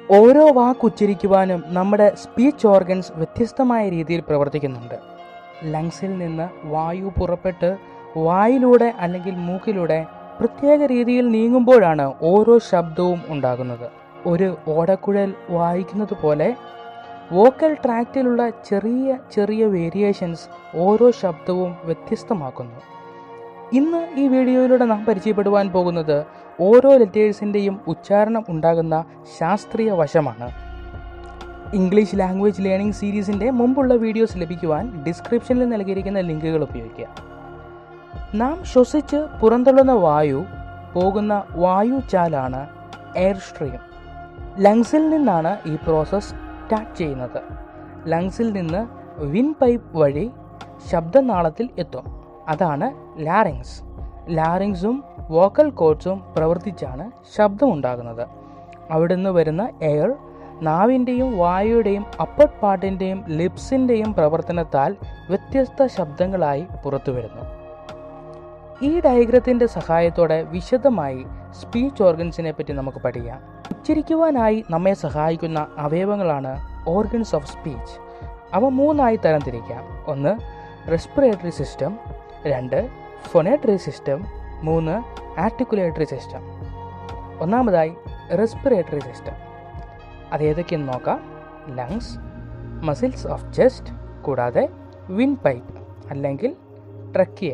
ഓരോ വാക്ക് ഉച്ചരിക്കുവാനും നമ്മുടെ speech organs വ്യത്യസ്തമായ രീതിയിൽ പ്രവർത്തിക്കുന്നുണ്ട് ലങ്സിൽ നിന്ന് വായു പുറപ്പെട്ട് വായിലൂടെ അല്ലെങ്കിൽ മൂക്കിലൂടെ പ്രത്യേക രീതിയിൽ നീങ്ങുമ്പോഴാണ് ഓരോ ശബ്ദവും ഉണ്ടാകുന്നത് ഒരു ഓടക്കുഴൽ വായിക്കുന്നത് പോലെ വോക്കൽ ട്രാക്റ്റിലുള്ള ചെറിയ ചെറിയ വേരിയേഷൻസ് ഓരോ ശബ്ദവും വ്യത്യസ്തമാക്കുന്നു ഇന്ന് ഈ വീഡിയോയിലൂടെ നാം പരിചയപ്പെടുവാൻ പോകുന്നത് ഓരോ ലെറ്റേഴ്സിൻ്റെയും ഉച്ചാരണം ഉണ്ടാകുന്ന ശാസ്ത്രീയ വശമാണ് ഇംഗ്ലീഷ് ലാംഗ്വേജ് ലേണിംഗ് സീരീസിൻ്റെ മുമ്പുള്ള വീഡിയോസ് ലഭിക്കുവാൻ ഡിസ്ക്രിപ്ഷനിൽ നൽകിയിരിക്കുന്ന ലിങ്കുകൾ ഉപയോഗിക്കുക നാം ശ്വസിച്ച് പുറന്തള്ളുന്ന വായു പോകുന്ന വായു ചാലാണ് എയർ സ്ട്രീം ലങ്സിൽ നിന്നാണ് ഈ പ്രോസസ്സ് സ്റ്റാർട്ട് ചെയ്യുന്നത് ലങ്സിൽ നിന്ന് വിൻ പൈപ്പ് വഴി ശബ്ദനാളത്തിൽ എത്തും അതാണ് ലാറിങ്സ് ലാറിങ്സും വോക്കൽ കോഡ്സും പ്രവർത്തിച്ചാണ് ശബ്ദമുണ്ടാകുന്നത് അവിടുന്ന് വരുന്ന എയർ നാവിൻ്റെയും വായുയുടെയും അപ്പർ പാർട്ടിൻ്റെയും ലിപ്സിൻ്റെയും പ്രവർത്തനത്താൽ വ്യത്യസ്ത ശബ്ദങ്ങളായി പുറത്തു വരുന്നു ഈ ഡയഗ്രത്തിൻ്റെ സഹായത്തോടെ വിശദമായി സ്പീച്ച് ഓർഗൻസിനെ പറ്റി നമുക്ക് പഠിക്കാം ഉച്ചരിക്കുവാനായി നമ്മെ സഹായിക്കുന്ന അവയവങ്ങളാണ് ഓർഗൻസ് ഓഫ് സ്പീച്ച് അവ മൂന്നായി തരംതിരിക്കാം ഒന്ന് റെസ്പിറേറ്ററി സിസ്റ്റം രണ്ട് ഫൊനേറ്ററി സിസ്റ്റം മൂന്ന് ആർട്ടിക്കുലേറ്ററി സിസ്റ്റം ഒന്നാമതായി റെസ്പിറേറ്ററി സിസ്റ്റം അത് ഏതൊക്കെയെന്ന് നോക്കാം ലങ്സ് മസിൽസ് ഓഫ് ചെസ്റ്റ് കൂടാതെ വിൻ പൈപ്പ് അല്ലെങ്കിൽ ട്രക്കിയ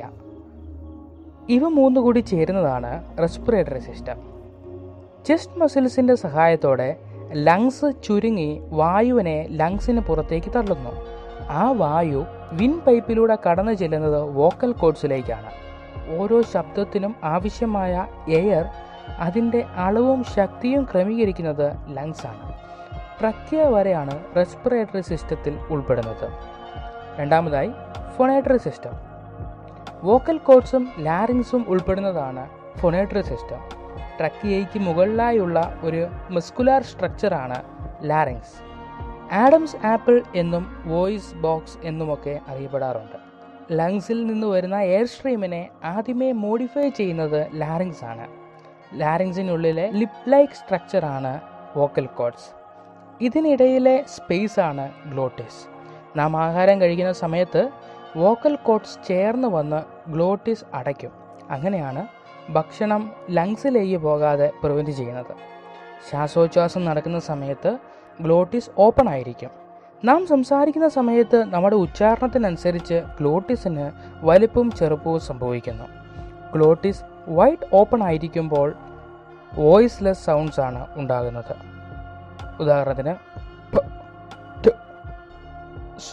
ഇവ മൂന്ന് കൂടി ചേരുന്നതാണ് റെസ്പിറേറ്ററി സിസ്റ്റം ചെസ്റ്റ് മസിൽസിൻ്റെ സഹായത്തോടെ ലങ്സ് ചുരുങ്ങി വായുവിനെ ലങ്സിന് പുറത്തേക്ക് തള്ളുന്നു ആ വായു വിൻ പൈപ്പിലൂടെ കടന്നു ചെല്ലുന്നത് വോക്കൽ കോഡ്സിലേക്കാണ് ഓരോ ശബ്ദത്തിനും ആവശ്യമായ എയർ അതിൻ്റെ അളവും ശക്തിയും ക്രമീകരിക്കുന്നത് ലങ്സ് ആണ് ട്രക്കിയ വരെയാണ് റെസ്പിറേറ്ററി സിസ്റ്റത്തിൽ ഉൾപ്പെടുന്നത് രണ്ടാമതായി ഫൊണേറ്ററി സിസ്റ്റം വോക്കൽ കോഡ്സും ലാറിങ്സും ഉൾപ്പെടുന്നതാണ് ഫൊണേറ്ററി സിസ്റ്റം ട്രക്കിയയ്ക്ക് മുകളിലായുള്ള ഒരു മസ്കുലാർ സ്ട്രക്ചറാണ് ലാറിങ്സ് ആഡംസ് ആപ്പിൾ എന്നും വോയിസ് ബോക്സ് എന്നുമൊക്കെ അറിയപ്പെടാറുണ്ട് ലങ്സിൽ നിന്ന് വരുന്ന എയർ സ്ട്രീമിനെ ആദ്യമേ മോഡിഫൈ ചെയ്യുന്നത് ലാറിങ്സ് ആണ് ലാറിങ്സിനുള്ളിലെ ലിപ് ലൈക്ക് സ്ട്രക്ചറാണ് വോക്കൽ കോഡ്സ് ഇതിനിടയിലെ സ്പേസ് ആണ് ഗ്ലോട്ടിസ് നാം ആഹാരം കഴിക്കുന്ന സമയത്ത് വോക്കൽ കോഡ്സ് ചേർന്ന് വന്ന് ഗ്ലോട്ടിസ് അടയ്ക്കും അങ്ങനെയാണ് ഭക്ഷണം ലങ്സിലേക്ക് പോകാതെ പ്രിവെൻറ്റ് ചെയ്യുന്നത് ശ്വാസോച്ഛ്വാസം നടക്കുന്ന സമയത്ത് ഗ്ലോട്ടിസ് ഓപ്പൺ ആയിരിക്കും നാം സംസാരിക്കുന്ന സമയത്ത് നമ്മുടെ ഉച്ചാരണത്തിനനുസരിച്ച് ഗ്ലോട്ടിസിന് വലിപ്പവും ചെറുപ്പവും സംഭവിക്കുന്നു ഗ്ലോട്ടിസ് വൈറ്റ് ഓപ്പൺ ആയിരിക്കുമ്പോൾ വോയിസ്ലെസ് സൗണ്ട്സ് ആണ് ഉണ്ടാകുന്നത് ഉദാഹരണത്തിന് പ, ട്, സ്.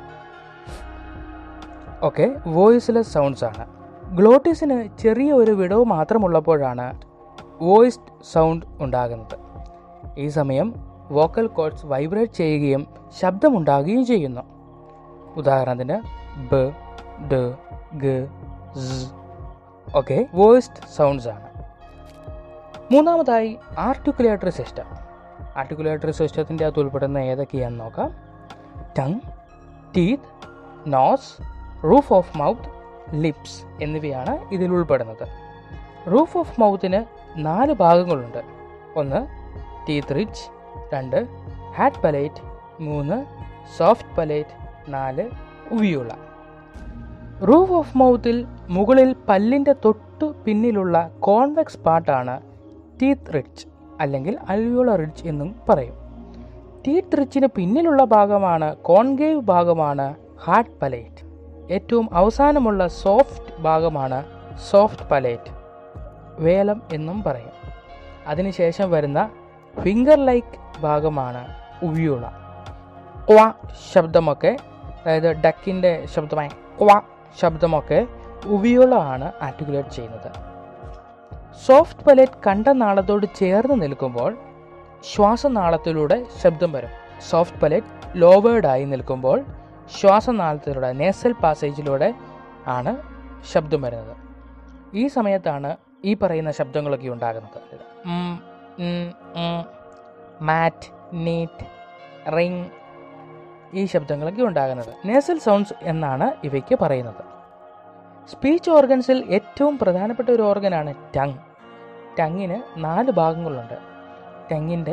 ഒക്കെ വോയിസ്ലെസ് സൗണ്ട്സ് ആണ് ഗ്ലോട്ടിസിന് ചെറിയ ഒരു വിടവ് മാത്രമുള്ളപ്പോഴാണ് വോയിസ്ഡ് സൗണ്ട് ഉണ്ടാകുന്നത് ഈ സമയം വോക്കൽ കോഡ്സ് വൈബ്രേറ്റ് ചെയ്യുകയും ശബ്ദമുണ്ടാകുകയും ചെയ്യുന്നു ഉദാഹരണത്തിന് ബ ഡ ഗ സ് ഒക്കെ വോയിസ്ഡ് സൗണ്ട്സ് ആണ് മൂന്നാമതായി ആർട്ടിക്കുലേറ്ററി സിസ്റ്റം ആർട്ടിക്കുലേറ്ററി സിസ്റ്റത്തിൻ്റെ അകത്ത് ഉൾപ്പെടുന്ന ഏതൊക്കെയാണെന്ന് നോക്കാം tongue teeth nose roof of mouth lips എന്നിവയാണ് ഇതിൽ ഉൾപ്പെടുന്നത് റൂഫ് ഓഫ് മൗത്തിന് നാല് ഭാഗങ്ങളുണ്ട് ഒന്ന് ടീത്ത് റിച്ച് രണ്ട് ഹാറ്റ് പലേറ്റ് മൂന്ന് സോഫ്റ്റ് പലേറ്റ് നാല് ഉവിയുള്ള റൂഫ് ഓഫ് മൗത്തിൽ മുകളിൽ പല്ലിൻ്റെ തൊട്ടു പിന്നിലുള്ള കോൺവെക്സ് പാർട്ടാണ് ടീത്ത് റിച്ച് അല്ലെങ്കിൽ അൽവിയോള റിച്ച് എന്നും പറയും ടീത്ത് റിച്ചിന് പിന്നിലുള്ള ഭാഗമാണ് കോൺഗേവ് ഭാഗമാണ് ഹാർട്ട് പലേറ്റ് ഏറ്റവും അവസാനമുള്ള സോഫ്റ്റ് ഭാഗമാണ് സോഫ്റ്റ് പലേറ്റ് വേലം എന്നും പറയും അതിനുശേഷം വരുന്ന ഫിംഗർ ലൈക്ക് ഭാഗമാണ് ഉവിയുള്ള ക്വ ശബ്ദമൊക്കെ അതായത് ഡക്കിൻ്റെ ശബ്ദമായ ക്വ ശബ്ദമൊക്കെ ഉവിയുള്ള ആണ് ആർട്ടിക്കുലേറ്റ് ചെയ്യുന്നത് സോഫ്റ്റ് പലേറ്റ് കണ്ടനാളത്തോട് ചേർന്ന് നിൽക്കുമ്പോൾ ശ്വാസനാളത്തിലൂടെ ശബ്ദം വരും സോഫ്റ്റ് പലേറ്റ് ലോവേർഡായി നിൽക്കുമ്പോൾ ശ്വാസനാളത്തിലൂടെ നേസൽ പാസേജിലൂടെ ആണ് ശബ്ദം വരുന്നത് ഈ സമയത്താണ് ഈ പറയുന്ന ശബ്ദങ്ങളൊക്കെ ഉണ്ടാകുന്നത് ഉം, ഉം, ഉം, മാറ്റ് നീറ്റ് റിങ് ഈ ശബ്ദങ്ങളൊക്കെ ഉണ്ടാകുന്നത് നേസൽ സൗണ്ട്സ് എന്നാണ് ഇവയ്ക്ക് പറയുന്നത് സ്പീച്ച് ഓർഗൻസിൽ ഏറ്റവും പ്രധാനപ്പെട്ട ഒരു ഓർഗനാണ് ടങ് ടങ്ങിന് നാല് ഭാഗങ്ങളുണ്ട് ടങ്ങിൻ്റെ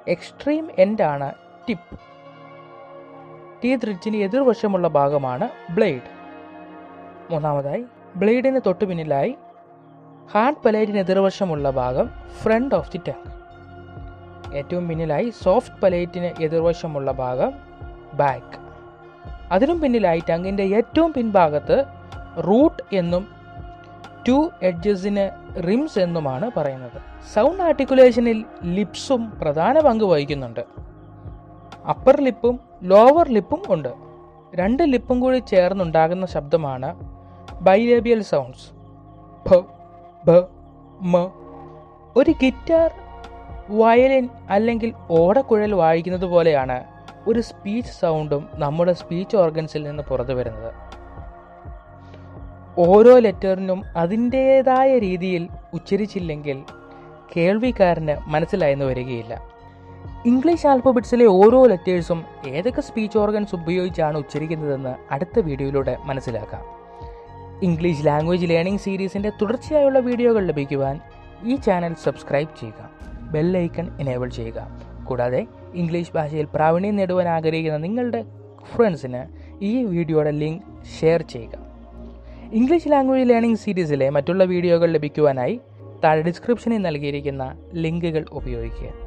എക്സ്ട്രീം എൻഡാണ് ടിപ്പ് ടീത്ത് റിഡ്ജിന് എതിർവശമുള്ള ഭാഗമാണ് ബ്ലേഡ് മൂന്നാമതായി ബ്ലേഡിന് തൊട്ടു പിന്നിലായി ഹാർഡ് പലേറ്റിന് എതിർവശമുള്ള ഭാഗം ഫ്രണ്ട് ഓഫ് ദി ടങ് ഏറ്റവും പിന്നിലായി സോഫ്റ്റ് പലേറ്റിന് എതിർവശമുള്ള ഭാഗം ബാക്ക് അതിനും പിന്നിലായി ടങ്ങിൻ്റെ ഏറ്റവും പിൻഭാഗത്ത് റൂട്ട് എന്നും ടു എഡ്ജസിന് റിംസ് എന്നുമാണ് പറയുന്നത് സൗണ്ട് ആർട്ടിക്കുലേഷനിൽ ലിപ്സും പ്രധാന പങ്ക് വഹിക്കുന്നുണ്ട് അപ്പർ ലിപ്പും ലോവർ ലിപ്പും ഉണ്ട് രണ്ട് ലിപ്പും കൂടി ചേർന്നുണ്ടാകുന്ന ശബ്ദമാണ് ബൈലേബിയൽ സൗണ്ട്സ് ഭ ഭ മ ഒരു ഗിറ്റാർ വയലിൻ അല്ലെങ്കിൽ ഓടക്കുഴൽ വായിക്കുന്നത് പോലെയാണ് ഒരു സ്പീച്ച് സൗണ്ടും നമ്മുടെ സ്പീച്ച് ഓർഗൻസിൽ നിന്ന് പുറത്തു വരുന്നത് ഓരോ ലെറ്ററിനും അതിൻ്റേതായ രീതിയിൽ ഉച്ചരിച്ചില്ലെങ്കിൽ കേൾവിക്കാരന് മനസ്സിലായെന്ന് വരികയില്ല ഇംഗ്ലീഷ് ആൽഫബറ്റ്സിലെ ഓരോ ലെറ്റേഴ്സും ഏതൊക്കെ സ്പീച്ച് ഓർഗൻസ് ഉപയോഗിച്ചാണ് ഉച്ചരിക്കുന്നതെന്ന് അടുത്ത വീഡിയോയിലൂടെ മനസ്സിലാക്കാം ഇംഗ്ലീഷ് ലാംഗ്വേജ് ലേണിംഗ് സീരീസിൻ്റെ തുടർച്ചയായുള്ള വീഡിയോകൾ ലഭിക്കുവാൻ ഈ ചാനൽ സബ്സ്ക്രൈബ് ചെയ്യുക ബെല്ലൈക്കൺ എനേബിൾ ചെയ്യുക കൂടാതെ ഇംഗ്ലീഷ് ഭാഷയിൽ പ്രാവീണ്യം നേടുവാൻ ആഗ്രഹിക്കുന്ന നിങ്ങളുടെ ഫ്രണ്ട്സിന് ഈ വീഡിയോയുടെ ലിങ്ക് ഷെയർ ചെയ്യുക ഇംഗ്ലീഷ് ലാംഗ്വേജ് ലേണിംഗ് സീരീസിലെ മറ്റുള്ള വീഡിയോകൾ ലഭിക്കുവാനായി താഴെ ഡിസ്ക്രിപ്ഷനിൽ നൽകിയിരിക്കുന്ന ലിങ്കുകൾ ഉപയോഗിക്കുക